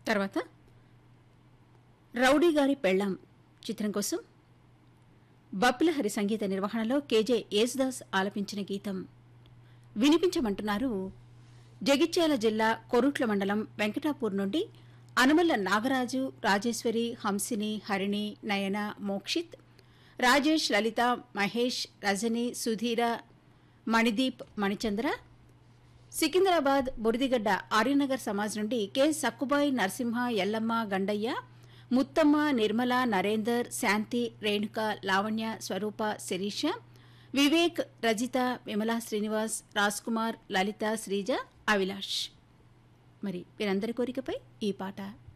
తర్వాత రౌడీ గారి పెళ్ళాం చిత్రం కోసం బప్పులహరి సంగీత నిర్వహణలో కేజే యేసుదాస్ ఆలపించిన గీతం వినిపించమంటున్నారు జగిత్యాల జిల్లా కొరుట్ల మండలం వెంకటాపూర్ నుండి అనుమల్ల నాగరాజు రాజేశ్వరి హంసిని హరిణి నయన మోక్షిత్ రాజేష్ లలిత మహేష్ రజని సుధీర మణిదీప్ మణిచంద్ర సికింద్రాబాద్ బురిదిగడ్డ ఆర్యనగర్ సమాజ్ నుండి కె సక్కుబాయి నరసింహ ఎల్లమ్మ గండయ్య ముత్తమ్మ నిర్మల నరేందర్ శాంతి రేణుక లావణ్య స్వరూప శిరీష వివేక్ రజిత విమలా శ్రీనివాస్ రాజ్ కుమార్ లలిత శ్రీజ అవిలాష్ మరి వీరందరి కోరికపై ఈ పాట